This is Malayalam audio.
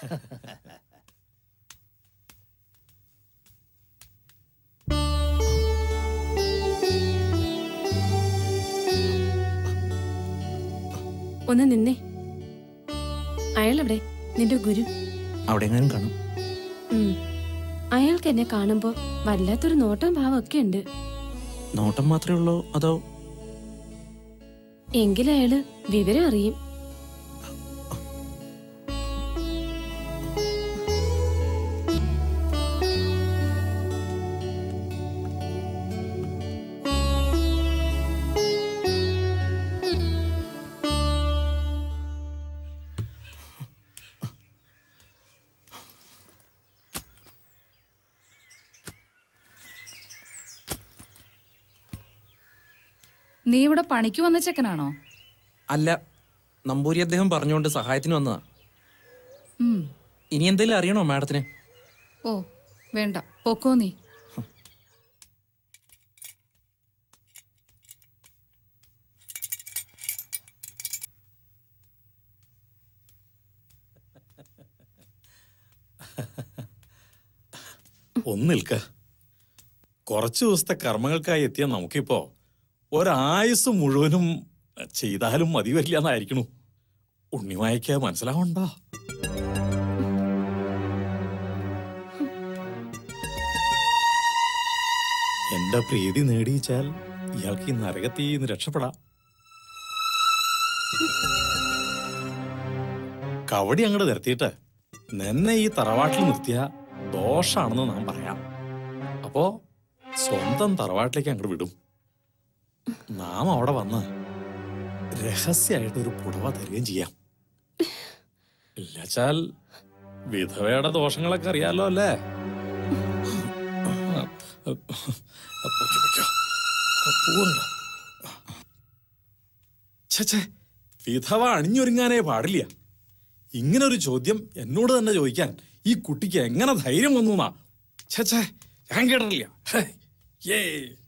ഒന്ന് നിന്നേ അയാളെവിടെ നിന്റെ ഗുരു അവിടെ എങ്ങാനും കാണും ഉം. അയാൾക്ക് എന്നെ കാണുമ്പോ വല്ലാത്തൊരു നോട്ടം ഭാവമൊക്കെ ഉണ്ട് നോട്ടം മാത്രമേ ഉള്ളൂ അതോ എങ്കിലും അയാള് വിവരം അറിയും നീ ഇവിടെ പണിക്ക് വന്ന ചെക്കനാണോ അല്ല നമ്പൂരി അദ്ദേഹം പറഞ്ഞുകൊണ്ട് സഹായത്തിന് വന്നതാ ഉം. ഇനി എന്തെങ്കിലും അറിയണോ മാഡത്തിന് ഓ വേണ്ട പൊക്കോ നീ ഒന്ന് നിൽക്ക കുറച്ചു ദിവസത്തെ കർമ്മങ്ങൾക്കായി എത്തിയ നമുക്കിപ്പോ ഒരായുസ് മുഴുവനും ചെയ്താലും മതി വരില്ല എന്നായിരിക്കണു ഉണ്ണിമായ്ക്ക് മനസ്സിലാവണ്ടോ എന്റെ പ്രീതി നേടിയിച്ചാൽ ഇയാൾക്ക് ഈ നരകത്തിൽ നിന്ന് രക്ഷപ്പെടാം കവടി അങ്ങോട്ട് നിർത്തിയിട്ട് നിന്നെ ഈ തറവാട്ടിൽ നിർത്തിയ ദോഷാണെന്ന് നാം പറയാം അപ്പോ സ്വന്തം തറവാട്ടിലേക്ക് അങ്ങോട്ട് വിടും നാം അവിടെ വന്ന് രഹസ്യമായിട്ട് ഒരു പുടവ തരികയും ചെയ്യാം ഇല്ലച്ചാൽ വിധവയുടെ ദോഷങ്ങളൊക്കെ അറിയാലോ അല്ലേ പൊയ്ക്കോ, പൊയ്ക്കോ. പോവുണ്ടോ? ഛെ, ഛെ, വിധവ അണിഞ്ഞൊരുങ്ങാനേ പാടില്ല ഇങ്ങനെ ഒരു ചോദ്യം എന്നോട് തന്നെ ചോദിക്കാൻ ഈ കുട്ടിക്ക് എങ്ങനെ ധൈര്യം വന്നു എന്നാ ഛേ ഛേ ഞാൻ കേട്ടിട്ടില്ല ഹേ, ഏ